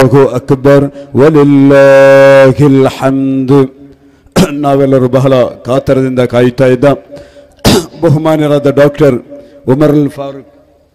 അല്ലാഹു അക്ബർ വലില്ലാഹിൽ ഹംദ് ನಾವೆಲ್ಲರೂ ಬಹಳ ಕಾತರದಿಂದ ಕಾಯುತ್ತಾ ಇದ್ದ ಬಹುಮಾನ್ಯರಾದ ಡಾಕ್ಟರ್ ಉಮರುಲ್ ಫಾರೂಕ್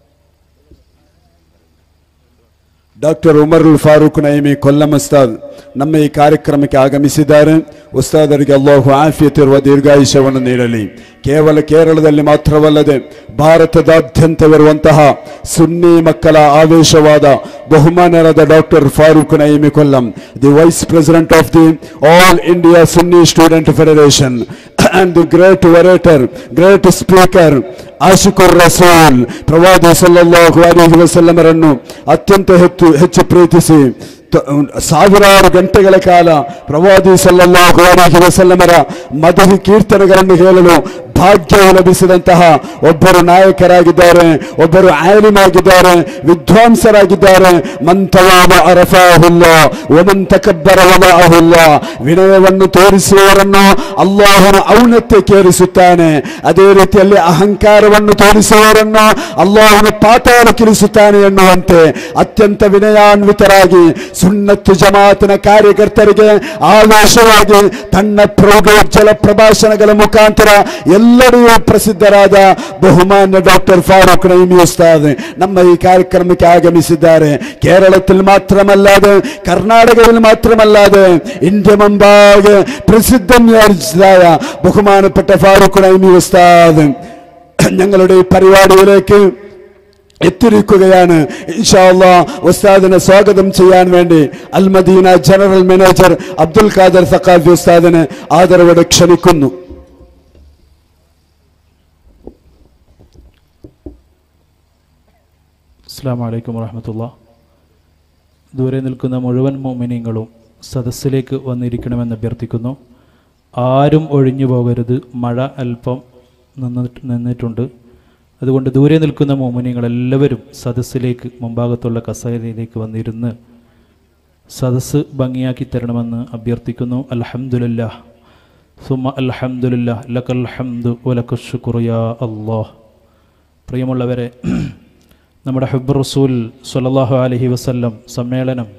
ಡಾಕ್ಟರ್ ಉಮರುಲ್ ಫಾರೂಕ್ ನೈಮಿ ಕೊಲ್ಲಂ ಉಸ್ತಾದ್ ನಮ್ಮ ಈ ಕಾರ್ಯಕ್ರಮಕ್ಕೆ ಆಗಮಿಸಿದ್ದಾರೆ ಉಸ್ತಾದರಿಗೆ ಅಲ್ಲಾಹು ಆಫಿಯತಿರುವ ದೀರ್ಘಾಯುಷ್ಯವನ್ನು ನೀಡಲಿ ಕೇವಲ ಕೇರಳದಲ್ಲಿ ಮಾತ್ರವಲ್ಲದೆ ಭಾರತದಾದ್ಯಂತವಿರುವಂತಹ ಸುನ್ನಿ ಮಕ್ಕಳ ಆವೇಶವಾದ ಬಹುಮಾನ್ಯರಾದ doctor Farooq Naimi Kollam the vice president of the all India Sunni student federation and the great orator, great speaker, ಆಶಿಕುರ್ ರಸೂಲ್ ಪ್ರವಾದಿ ಸಲ್ಲಲ್ಲಾಹು ಅಲೈಹಿ ವಸಲ್ಲಮರನ್ನು ಅತ್ಯಂತ ಹೆಚ್ಚು ಹೆಚ್ಚು ಪ್ರೀತಿಸಿ ತ- ಸಾವಿರಾರು ಗಂಟೆಗಳ ಕಾಲ ಪ್ರವಾದಿ ಸಲ್ಲಲ್ಲಾಹು ಅಲೈಹಿ ವಸಲ್ಲಮರ ಮಧು ಕೀರ್ತನೆಗಳನ್ನು ಹೇಳಲು ಭಾಗ್ಯವು ಲಭಿಸಿದಂತಹ ಒಬ್ಬರು ನಾಯಕರಾಗಿದ್ದಾರೆ ಒಬ್ಬರು ಆಲಿಮಾಗಿದ್ದಾರೆ ವಿದ್ವಾಂಸರಾಗಿದ್ದಾರೆ ಮಂತವಾದ ಅರಫಾಹುಲ್ಲ ಒಮನ್ ತಕಬ್ಬರ ವಲಾಹುಲ್ಲ ವಿನಯವನ್ನು ತೋರಿಸುವವರನ್ನು ಅಲ್ಲಾಹನ ಔನ್ನತ್ಯಕ್ಕೇರಿಸುತ್ತಾನೆ ಅದೇ ರೀತಿಯಲ್ಲಿ ಅಹಂಕಾರವನ್ನು ತೋರಿಸುವವರನ್ನು ಅಲ್ಲಾಹನ ಪಾತಾಳಕ್ಕಿಳಿಸುತ್ತಾನೆ ಎನ್ನುವಂತೆ ಅತ್ಯಂತ ವಿನಯಾನ್ವಿತರಾಗಿ ಸುನ್ನತ್ತು ಜಮಾತಿನ ಕಾರ್ಯಕರ್ತರಿಗೆ ಆವೇಶವಾಗಿ ತನ್ನ ಪ್ರೌಢೋಜ್ಜಲ ಪ್ರಭಾಷಣಗಳ ಮುಖಾಂತರ ಎಲ್ಲರಿಗೂ ಪ್ರಸಿದ್ಧರಾದ ಬಹುಮಾನ್ಯ ಡಾಕ್ಟರ್ ಫಾರೂಕ್ ನೈಮಿ ಉಸ್ತಾದ್ ನಮ್ಮ ಈ ಕಾರ್ಯಕ್ರಮಕ್ಕೆ ಆಗಮಿಸಿದ್ದಾರೆ ಕೇರಳത്തിൽ മാത്രമല്ലാതെ കർണാടകയിൽ മാത്രമല്ലാതെ ഇന്ത്യ മുമ്പാകെ പ്രസിദ്ധമായ ബഹുമാനപ്പെട്ട ഫാറൂഖ് നൈമി ഉസ്താദ് ഞങ്ങളുടെ ഈ പരിപാടിയിലേക്ക് എത്തിയിരിക്കുകയാണ് ഇൻഷാല്ലാ ഉസ്താദിനെ സ്വാഗതം ചെയ്യാൻ വേണ്ടി അൽമദീന ജനറൽ മാനേജർ അബ്ദുൽ ഖാദർ സഖാഫി ഉസ്താദിനെ ആദരവോടെ ക്ഷണിക്കുന്നു അസ്സാം വലൈക്കും വറഹമത്തുള്ള ദൂരെ നിൽക്കുന്ന മുഴുവൻ മോമിനിയങ്ങളും സദസ്സിലേക്ക് വന്നിരിക്കണമെന്ന് അഭ്യർത്ഥിക്കുന്നു ആരും ഒഴിഞ്ഞു പോകരുത് മഴ അല്പം നിന്നിട്ട് നിന്നിട്ടുണ്ട് അതുകൊണ്ട് ദൂരെ നിൽക്കുന്ന മോമിനിയങ്ങൾ എല്ലാവരും സദസ്സിലേക്ക് മുമ്പാകത്തുള്ള കസേരയിലേക്ക് വന്നിരുന്ന് സദസ്സ് ഭംഗിയാക്കി തരണമെന്ന് അഭ്യർത്ഥിക്കുന്നു അൽഹംദുലില്ലാ സുമ അൽഹംദുലില്ലാ ലക്കൽ ഹംദു വലക്കു ശുക്രിയാ അല്ലാഹ് പ്രിയമുള്ളവരെ നമ്മുടെ ഹബ്ബ് റസൂൽ സല്ലല്ലാഹു അലൈഹി വസല്ലം സമ്മേളനം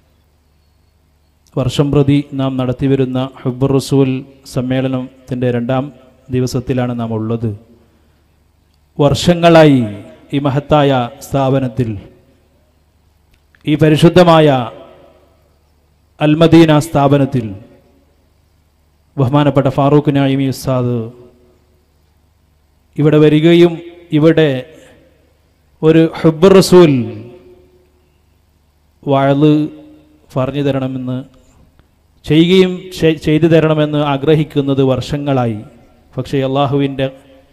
വർഷം പ്രതി നാം നടത്തിവരുന്ന ഹബ്ബ് റസൂൽ സമ്മേളനത്തിൻ്റെ രണ്ടാം ദിവസത്തിലാണ് നാം ഉള്ളത് വർഷങ്ങളായി ഈ മഹത്തായ സ്ഥാപനത്തിൽ ഈ പരിശുദ്ധമായ അൽമദീന സ്ഥാപനത്തിൽ ബഹുമാനപ്പെട്ട ഫാറൂഖ് നായിമി ഉസ്താദ് ഇവിടെ വരികയും ഇവിടെ ഒരു ഹുബ് റസൂൽ വാഴ് പറഞ്ഞു തരണമെന്ന് ചെയ്യുകയും ചെ- ചെയ്തു തരണമെന്ന് ആഗ്രഹിക്കുന്നത് വർഷങ്ങളായി പക്ഷേ അള്ളാഹുവിൻ്റെ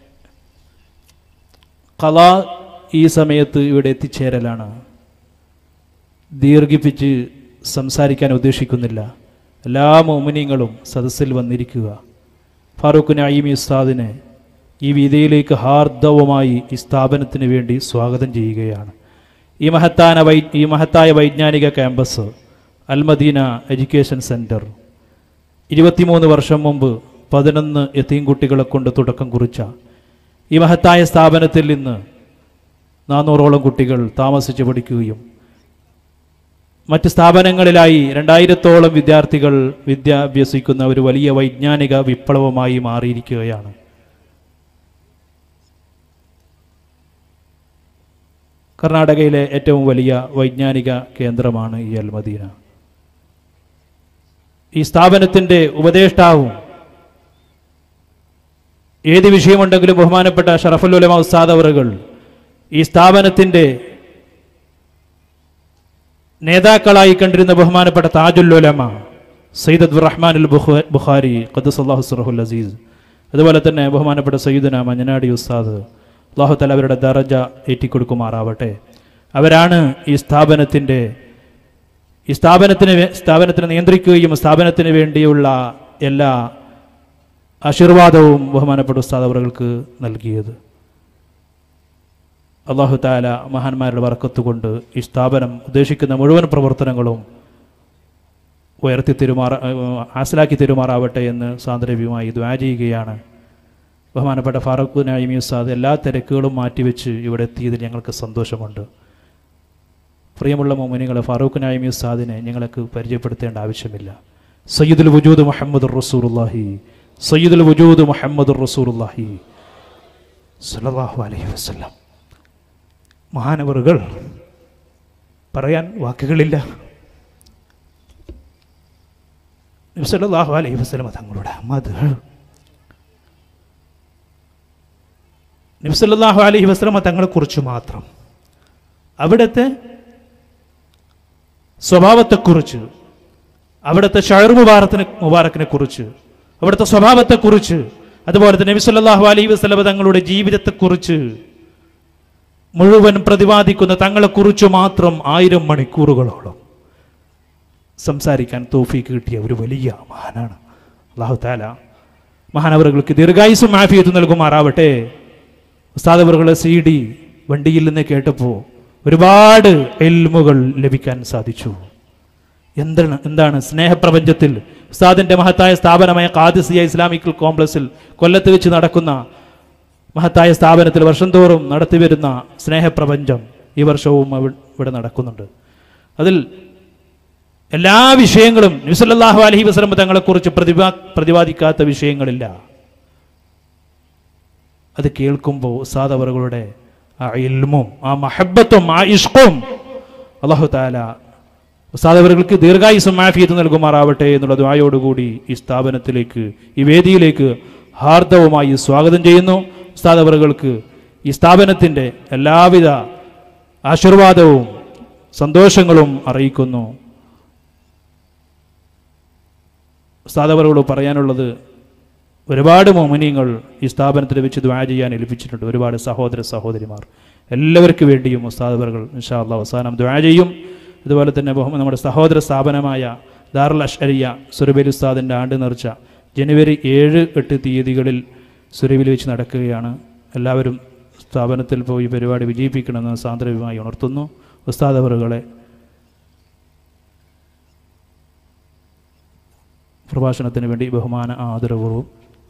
കല ഈ സമയത്ത് ഇവിടെ എത്തിച്ചേരലാണ് ദീർഘിപ്പിച്ച് സംസാരിക്കാൻ ഉദ്ദേശിക്കുന്നില്ല എല്ലാ മോമിനിയങ്ങളും സദസ്സിൽ വന്നിരിക്കുക ഫാറൂഖ് നഈമി ഉസ്താദിനെ ഈ വീതിയിലേക്ക് ഹാർദവമായി ഈ സ്ഥാപനത്തിന് വേണ്ടി സ്വാഗതം ചെയ്യുകയാണ് ഈ മഹത്താന വൈ ഈ മഹത്തായ വൈജ്ഞാനിക ക്യാമ്പസ് അൽമദീന എഡ്യൂക്കേഷൻ സെൻറ്റർ ഇരുപത്തിമൂന്ന് വർഷം മുമ്പ് പതിനൊന്ന് എത്തീം കുട്ടികളെ കൊണ്ട് തുടക്കം കുറിച്ച ഈ മഹത്തായ സ്ഥാപനത്തിൽ നിന്ന് നാനൂറോളം കുട്ടികൾ താമസിച്ച് പഠിക്കുകയും മറ്റ് സ്ഥാപനങ്ങളിലായി രണ്ടായിരത്തോളം വിദ്യാർത്ഥികൾ വിദ്യ അഭ്യസിക്കുന്ന ഒരു വലിയ വൈജ്ഞാനിക വിപ്ലവമായി മാറിയിരിക്കുകയാണ് കർണാടകയിലെ ഏറ്റവും വലിയ വൈജ്ഞാനിക കേന്ദ്രമാണ് ഈ അൽമദീന ഈ സ്ഥാപനത്തിൻ്റെ ഉപദേഷ്ടാവും ഏത് വിഷയമുണ്ടെങ്കിലും ബഹുമാനപ്പെട്ട ഷറഫുലുലമ ഉസ്താദ് അവറുകൾ ഈ സ്ഥാപനത്തിൻ്റെ നേതാക്കളായി കണ്ടിരുന്ന ബഹുമാനപ്പെട്ട താജുല്ലുലമ സയ്യിദ് അബ്ദുർ റഹ്മാൻ അൽ ബുഖ- ബുഖാരി ഖദ്ദസല്ലാഹു സുറഹുൽ അസീസ് അതുപോലെ തന്നെ ബഹുമാനപ്പെട്ട സയ്യിദുന മഞ്ഞനാടി ഉസ്താദ് അള്ളാഹു തല അവരുടെ ദറജ ഏറ്റിക്കൊടുക്കുമാറാവട്ടെ അവരാണ് ഈ സ്ഥാപനത്തിൻ്റെ ഈ സ്ഥാപനത്തിന് വേ- സ്ഥാപനത്തിനെ നിയന്ത്രിക്കുകയും സ്ഥാപനത്തിന് വേണ്ടിയുള്ള എല്ലാ ആശീർവാദവും ബഹുമാനപ്പെട്ട ഉസ്താദ് അവർക്ക് നൽകിയത് അള്ളാഹു താല മഹാന്മാരുടെ വർക്കത്ത് കൊണ്ട് ഈ സ്ഥാപനം ഉദ്ദേശിക്കുന്ന മുഴുവൻ പ്രവർത്തനങ്ങളും ഉയർത്തി തെരുമാറ ഹാസിലാക്കി തെരുമാറാവട്ടെ എന്ന് സാന്ദര്യവുമായി ദ്വാ ചെയ്യുകയാണ് ബഹുമാനപ്പെട്ട ഫാറൂഖ് നൈമി ഉസ്താദ് എല്ലാ തിരക്കുകളും മാറ്റിവെച്ച് ഇവിടെ എത്തിയതിൽ ഞങ്ങൾക്ക് സന്തോഷമുണ്ട് പ്രിയമുള്ള മോമിനികളെ ഫാറൂഖ് നായിമി ഉസ്താദിനെ ഞങ്ങൾക്ക് പരിചയപ്പെടുത്തേണ്ട ആവശ്യമില്ല സയ്യിദുൽ വജൂദ് മുഹമ്മദ് റസൂറുല്ലാഹി സയ്യിദുൽ വജൂദ് മുഹമ്മദ് റസൂറുല്ലാഹി സല്ലല്ലാഹു അലൈഹി വസല്ലം മഹാനവറുകൾ പറയാൻ വാക്കുകളില്ല നബി സല്ലല്ലാഹു അലൈഹി വസല്ലം തങ്ങളുടെ മത് നബി സല്ലല്ലാഹു അലൈഹി വസല്ലം തങ്ങളെക്കുറിച്ച് മാത്രം അവിടുത്തെ സ്വഭാവത്തെക്കുറിച്ച് അവിടുത്തെ ഷയർ മുബാറത്തിനെ മുബാറക്കിനെ കുറിച്ച് അവിടുത്തെ സ്വഭാവത്തെക്കുറിച്ച് അതുപോലെ തന്നെ നബി സല്ലല്ലാഹു അലൈഹി വസല്ലം തങ്ങളുടെ ജീവിതത്തെക്കുറിച്ച് മുഴുവൻ പ്രതിപാദിക്കുന്ന തങ്ങളെക്കുറിച്ച് മാത്രം ആയിരം മണിക്കൂറുകളോളം സംസാരിക്കാൻ തോഫീക്ക് കിട്ടിയ ഒരു വലിയ മഹാനാണ് അള്ളാഹു താല മഹാനവറുകൾക്ക് ദീർഘായുസും മാഫിയത്തും നൽകുമാറാവട്ടെ ഉസ്താദവറുകളെ സി ഡി വണ്ടിയിൽ നിന്ന് കേട്ടപ്പോൾ ഒരുപാട് എൽമുകൾ ലഭിക്കാൻ സാധിച്ചു എന്താണ് എന്താണ് സ്നേഹപ്രപഞ്ചത്തിൽ ഉസ്താദിന്റെ മഹത്തായ സ്ഥാപനമായ കാദിസിയ ഇസ്ലാമിക് കോംപ്ലക്സിൽ കൊല്ലത്ത് വെച്ച് നടക്കുന്ന മഹത്തായ സ്ഥാപനത്തിൽ വർഷം തോറും നടത്തിവരുന്ന സ്നേഹപ്രപഞ്ചം ഈ വർഷവും അവി- ഇവിടെ നടക്കുന്നുണ്ട് അതിൽ എല്ലാ വിഷയങ്ങളും നബിസല്ലാഹു അലഹി വസ്ലം തങ്ങളെക്കുറിച്ച് പ്രതിപാ പ്രതിപാദിക്കാത്ത വിഷയങ്ങളില്ല അത് കേൾക്കുമ്പോൾ ഉസാദവറുകളുടെ ആ ഇൽമും ആ മഹബത്തും ആ ഇഷ്കും അള്ളാഹു താല ഉസ്താദവറുകൾക്ക് ദീർഘായുസും മാഫിയത്ത് നൽകുമാറാവട്ടെ എന്നുള്ള ദ്വായോടുകൂടി ഈ സ്ഥാപനത്തിലേക്ക് ഈ വേദിയിലേക്ക് ഹാർദവുമായി സ്വാഗതം ചെയ്യുന്നു ഉസ്താദവറുകൾക്ക് ഈ സ്ഥാപനത്തിൻ്റെ എല്ലാവിധ ആശീർവാദവും സന്തോഷങ്ങളും അറിയിക്കുന്നു ഉസ്താദവറുകളോട് പറയാനുള്ളത് ഒരുപാട് മോമിനിയങ്ങൾ ഈ സ്ഥാപനത്തിൽ വെച്ച് ദ്വാ ചെയ്യാൻ ഏൽപ്പിച്ചിട്ടുണ്ട് ഒരുപാട് സഹോദര സഹോദരിമാർ എല്ലാവർക്കും വേണ്ടിയും ഉസ്താദവറുകൾ ഇൻഷാ അള്ളാഹ് അവസാനം ദ്വാ ചെയ്യും അതുപോലെ തന്നെ ബഹു- നമ്മുടെ സഹോദര സ്ഥാപനമായ ദാറുൽ അഷ്അരിയ സുരബേൽ ഉസ്താദിൻ്റെ ആണ്ട് നേർച്ച ജനുവരി ഏഴ് എട്ട് തീയതികളിൽ സുരബിൽ വെച്ച് നടക്കുകയാണ് എല്ലാവരും സ്ഥാപനത്തിൽ പോയി പരിപാടി വിജയിപ്പിക്കണമെന്ന് സാന്ദ്രമായി ഉണർത്തുന്നു ഉസ്താദവറുകളെ പ്രഭാഷണത്തിന് വേണ്ടി ബഹുമാന ആദരപൂർവ്വം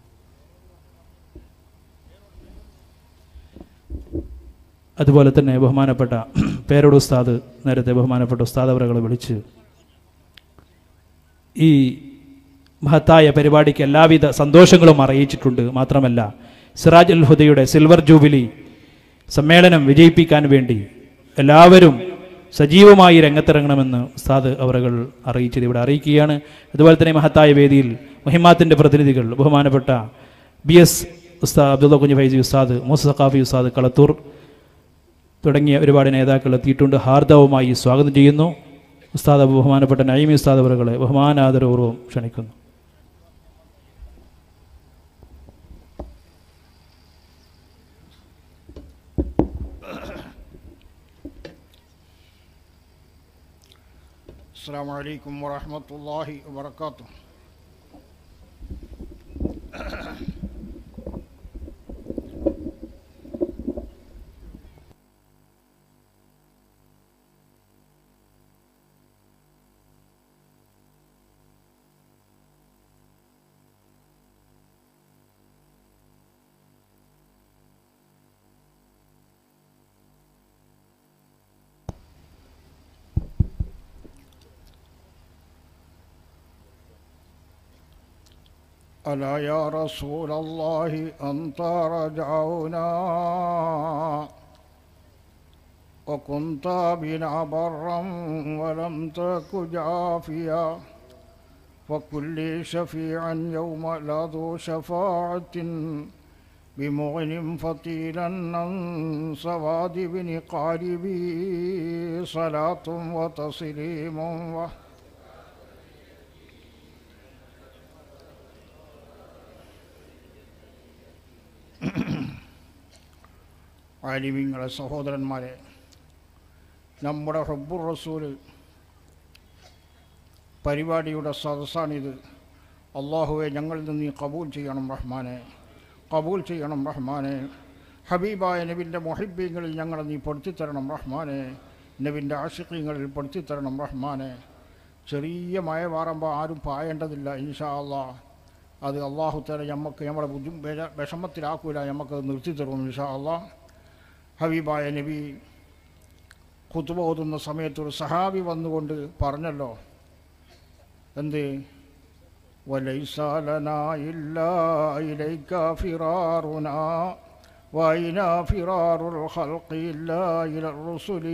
അതുപോലെ തന്നെ ബഹുമാനപ്പെട്ട പേരോട് ഉസ്താദ് നേരത്തെ ബഹുമാനപ്പെട്ട ഉസ്താദ് അവരുകളെ വിളിച്ച് ഈ മഹത്തായ പരിപാടിക്ക് എല്ലാവിധ സന്തോഷങ്ങളും അറിയിച്ചിട്ടുണ്ട് മാത്രമല്ല സിറാജ് അൽ ഹുദയുടെ സിൽവർ ജൂബിലി സമ്മേളനം വിജയിപ്പിക്കാൻ വേണ്ടി എല്ലാവരും സജീവമായി രംഗത്തിറങ്ങണമെന്ന് ഉസ്താദ് അവറുകൾ അറിയിച്ചത് ഇവിടെ അറിയിക്കുകയാണ് അതുപോലെ തന്നെ മഹത്തായ വേദിയിൽ മുഹിമാത്തിൻ്റെ പ്രതിനിധികൾ ബഹുമാനപ്പെട്ട ബി എസ് ഉസ്താദ് അബ്ദുള്ള കുഞ്ഞ് ഫൈസി ഉസ്താദ് മൂസ സഖാഫി ഉസ്താദ് കളത്തൂർ തുടങ്ങിയ ഒരുപാട് നേതാക്കൾ എത്തിയിട്ടുണ്ട് ഹാർദവുമായി സ്വാഗതം ചെയ്യുന്നു ഉസ്താദ് ബഹുമാനപ്പെട്ട നൈമി ഉസ്താദ് അവറുകളെ ബഹുമാനാദരപൂർവ്വം ക്ഷണിക്കുന്നു السلام عليكم ورحمة الله وبركاته ألا يا رسول الله أنت رجعونا وكنت بنا برا ولم تك جافيا فكل شفيعا يوم لا ذو شفاعة بمغن فطيلا عن سواد بن قاربي صلاة وتسليم و ആലിമീങ്ങളെ സഹോദരന്മാരെ നമ്മുടെ ഹബ്ബുർ റസൂല് പരിപാടിയുടെ സദസ്സാണിത് അള്ളാഹുവെ ഞങ്ങളിൽ നിന്ന് നീ കബൂൽ ചെയ്യണം റഹ്മാനെ കബൂൽ ചെയ്യണം റഹ്മാനെ ഹബീബായ നബിൻ്റെ മൊഹിബീങ്ങളിൽ ഞങ്ങളെ നീ പെടുത്തിത്തരണം റഹ്മാനെ നബിൻ്റെ ആഷിഖീങ്ങളിൽ പെടുത്തിത്തരണം റഹ്മാനെ ചെറിയ മഴ പാറുമ്പോൾ ആരും പായേണ്ടതില്ല ഇൻഷാ അള്ളാ അത് അള്ളാഹു തല നമുക്ക് നമ്മളെ ബുദ്ധി വിഷ- വിഷമത്തിലാക്കൂല നമുക്കത് നിർത്തി തരും ഇൻഷാ അള്ളാ ഹബീബായ നബി കുത്തുബ ഓതുന്ന സമയത്ത് ഒരു സഹാബി വന്നുകൊണ്ട് പറഞ്ഞല്ലോ എന്ത് وليس لنا إلا إليك فرارنا وأين فرار الخلق إلا إلى الرسل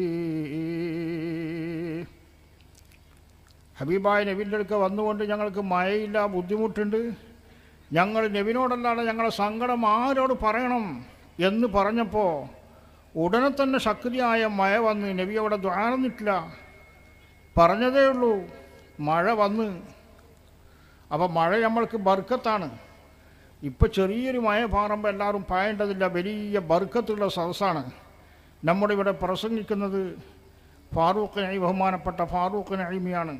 ഹബീബായ നബിൻ്റെ അടുക്ക വന്നുകൊണ്ട് ഞങ്ങൾക്ക് മഴയില്ല ബുദ്ധിമുട്ടുണ്ട് ഞങ്ങൾ നബിനോടല്ലാതെ ഞങ്ങളെ സങ്കടം ആരോട് പറയണം എന്ന് പറഞ്ഞപ്പോൾ ഉടനെ തന്നെ ശക്തിയായ മഴ വന്ന് നബി അവിടെ ദ്വാരന്നിട്ടില്ല പറഞ്ഞതേ ഉള്ളൂ മഴ വന്ന് അപ്പം മഴ നമ്മൾക്ക് ബർക്കത്താണ് ഇപ്പം ചെറിയൊരു മഴ പാറുമ്പോൾ എല്ലാവരും പായേണ്ടതില്ല വലിയ ബർക്കത്തുള്ള സദസ്സാണ് നമ്മുടെ ഇവിടെ പ്രസംഗിക്കുന്നത് ഫാറൂഖ് നഈ ബഹുമാനപ്പെട്ട ഫാറൂഖ് നഈമിയാണ്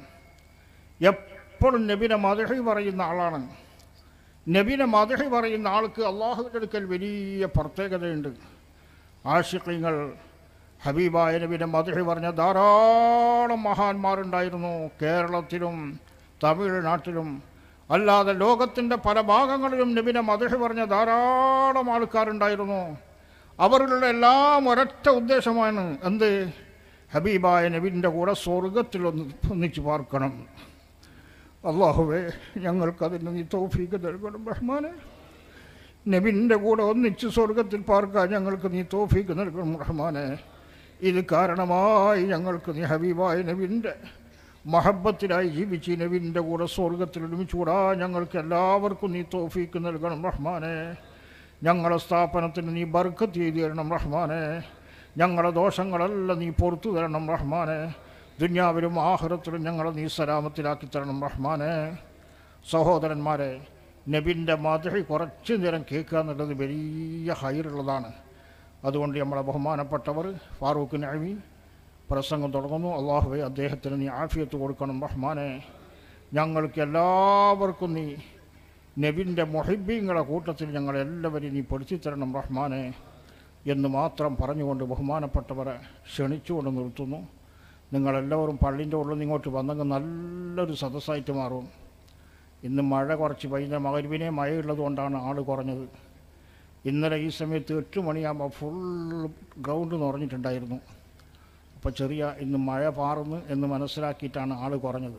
എപ്പോഴും നബിനെ മദഹി പറയുന്ന ആളാണ് നബിനെ മദഹി പറയുന്ന ആൾക്ക് അള്ളാഹുവിൻ്റെ അടുക്കൽ വലിയ പ്രത്യേകതയുണ്ട് ആഷിഖ്യങ്ങൾ ഹബീബായ നബിനെ മദഹി പറഞ്ഞ ധാരാളം മഹാന്മാരുണ്ടായിരുന്നു കേരളത്തിലും തമിഴ്നാട്ടിലും അല്ലാതെ ലോകത്തിൻ്റെ പല ഭാഗങ്ങളിലും നബിനെ മദഹി പറഞ്ഞ ധാരാളം ആൾക്കാരുണ്ടായിരുന്നു അവരുടെ എല്ലാം ഒരൊറ്റ ഉദ്ദേശമാണ് എന്ത് ഹബീബായ നബിൻ്റെ കൂടെ സ്വർഗത്തിൽ ഒന്ന് ഒന്നിച്ച് പാർക്കണം അള്ളാഹുവേ ഞങ്ങൾക്കതിന് നീ തോഫീക്ക് നൽകണം റഹ്മാനെ നബിൻ്റെ കൂടെ ഒന്നിച്ച് സ്വർഗത്തിൽ പാർക്കാൻ ഞങ്ങൾക്ക് നീ തോഫീക്ക് നൽകണം റഹ്മാനെ ഇത് കാരണമായി ഞങ്ങൾക്ക് നീ ഹബീബായ നബിൻ്റെ മഹബത്തിലായി ജീവിച്ച് നബിൻ്റെ കൂടെ സ്വർഗത്തിൽ ഒരുമിച്ചുകൂടാ ഞങ്ങൾക്ക് എല്ലാവർക്കും നീ തോഫീക്ക് നൽകണം റഹ്മാനെ ഞങ്ങളുടെ സ്ഥാപനത്തിന് നീ ബർക്കത്ത് ചെയ്തു തരണം റഹ്മാനെ ഞങ്ങളുടെ ദോഷങ്ങളെല്ലാം നീ പുറത്തു തരണം റഹ്മാനെ ദുന്യാവിലും ആഹ്റത്തിലും ഞങ്ങളെ നീ സലാമത്തിലാക്കി തരണം റഹ്മാനെ സഹോദരന്മാരെ നബിൻ്റെ മാതൃ കുറച്ച് നേരം കേൾക്കുക എന്നുള്ളത് വലിയ ഹൈറുള്ളതാണ് അതുകൊണ്ട് നമ്മളെ ബഹുമാനപ്പെട്ടവർ ഫാറൂഖ് നഅമി പ്രസംഗം തുടങ്ങുന്നു അള്ളാഹുവെ അദ്ദേഹത്തിന് നീ ആഫിയത്ത് കൊടുക്കണം റഹ്മാനെ ഞങ്ങൾക്ക് എല്ലാവർക്കും നീ നബിൻ്റെ മൊഹിബീങ്ങളുടെ കൂട്ടത്തിൽ ഞങ്ങളെല്ലാവരെയും നീ പെടുത്തിത്തരണം റഹ്മാനെ എന്ന് മാത്രം പറഞ്ഞുകൊണ്ട് ബഹുമാനപ്പെട്ടവരെ ക്ഷണിച്ചുകൊണ്ട് നിർത്തുന്നു നിങ്ങളെല്ലാവരും പള്ളിൻ്റെ ഉള്ളിൽ നിന്ന് ഇങ്ങോട്ട് വന്നെങ്കിൽ നല്ലൊരു സദസ്സായിട്ട് മാറും ഇന്ന് മഴ കുറച്ച് വൈകുന്നേരം മകരുവിനെ മഴയുള്ളത് കൊണ്ടാണ് ആൾ കുറഞ്ഞത് ഇന്നലെ ഈ സമയത്ത് എട്ട് മണിയാകുമ്പോൾ ഫുൾ ഗ്രൗണ്ട് നിറഞ്ഞിട്ടുണ്ടായിരുന്നു അപ്പോൾ ചെറിയ ഇന്ന് മഴ പാറുന്നു എന്ന് മനസ്സിലാക്കിയിട്ടാണ് ആൾ കുറഞ്ഞത്